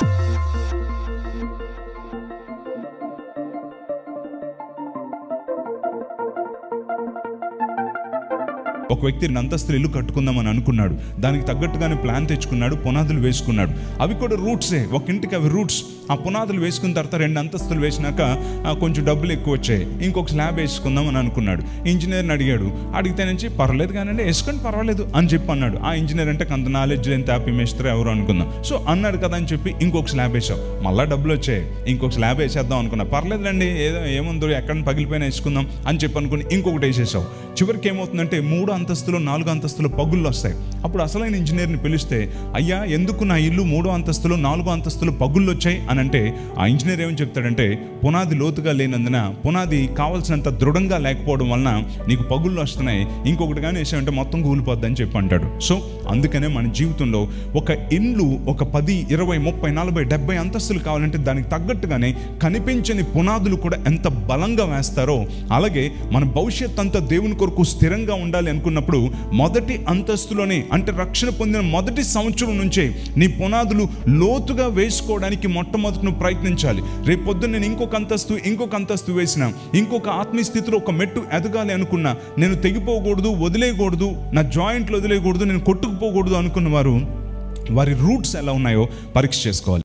ఒక వ్యక్తి రెండు అంతస్తులు ఇల్లు కట్టుకుందామని అనుకున్నాడు దానికి తగ్గట్టుగానే ప్లాన్ తెచ్చుకున్నాడు పునాదులు వేసుకున్నాడు అవి కూడా రూట్సే ఒక ఇంటికి అవి రూట్స్ ఆ పునాదులు వేసుకున్న తర్వాత రెండు అంతస్తులు వేసినాక ఆ, కొంచెం డబ్బులు ఎక్కువ వచ్చాయి ఇంకొక స్లాబ్ వేసుకుందాం అని అనుకున్నాడు ఇంజనీర్ని అడిగాడు అడిగితే నుంచి పర్వాలేదు కానీ వేసుకోండి పర్వాలేదు అని చెప్పి అన్నాడు ఆ ఇంజనీర్ అంటే కొంత నాలెడ్జ్ ఎంత హ్యాపీ మేస్త్రి ఎవరు అనుకుందాం సో అన్నాడు కదా అని చెప్పి ఇంకొక స్లాబ్ వేసాం మళ్ళీ డబ్బులు వచ్చాయి ఇంకొక స్లాబ్ వేసేద్దాం అనుకున్నా పర్లేదులేండి ఏదో ఏముందో ఎక్కడ పగిలిపోయినా వేసుకుందాం అని చెప్పి అనుకుని ఇంకొకటి వేసేసావు చివరికి ఏమవుతుందంటే మూడు అంతస్తులు నాలుగు అంతస్తులు పగుళ్ళు వస్తాయి అప్పుడు అసలైన ఇంజనీర్ని పిలిస్తే అయ్యా ఎందుకు నా ఇల్లు మూడో అంతస్తులు నాలుగో అంతస్తులు పగుళ్ళు వచ్చాయి అని అంటే ఆ ఇంజనీర్ ఏమని చెప్తాడంటే పునాది లోతుగా లేనందున పునాది కావాల్సినంత దృఢంగా లేకపోవడం వలన నీకు పగుళ్ళు వస్తున్నాయి ఇంకొకటి కానీ వేసామంటే మొత్తం కూలిపోద్ది అని చెప్పి అంటాడు సో అందుకనే మన జీవితంలో ఒక ఇల్లు ఒక పది ఇరవై ముప్పై నలభై డెబ్బై అంతస్తులు కావాలంటే దానికి తగ్గట్టుగానే కనిపించని పునాదులు కూడా ఎంత బలంగా వేస్తారో అలాగే మన భవిష్యత్ అంతా దేవుని కొరకు స్థిరంగా ఉండాలి అనుకున్నప్పుడు మొదటి అంతస్తులోనే అంటే రక్షణ పొందిన మొదటి సంవత్సరం నుంచే నీ పునాదులు లోతుగా వేసుకోవడానికి మొట్టమొదటి నువ్వు ప్రయత్నించాలి రేపు పొద్దున్న నేను ఇంకొక అంతస్తు ఇంకొక అంతస్తు వేసిన ఇంకొక ఆత్మీయ స్థితిలో ఒక మెట్టు ఎదగాలి అనుకున్నా నేను తెగిపోకూడదు వదిలేయకూడదు నా జాయింట్లు వదిలేయకూడదు నేను కొట్టుకుపోకూడదు అనుకున్న వారు వారి రూట్స్ ఎలా ఉన్నాయో పరీక్ష చేసుకోవాలి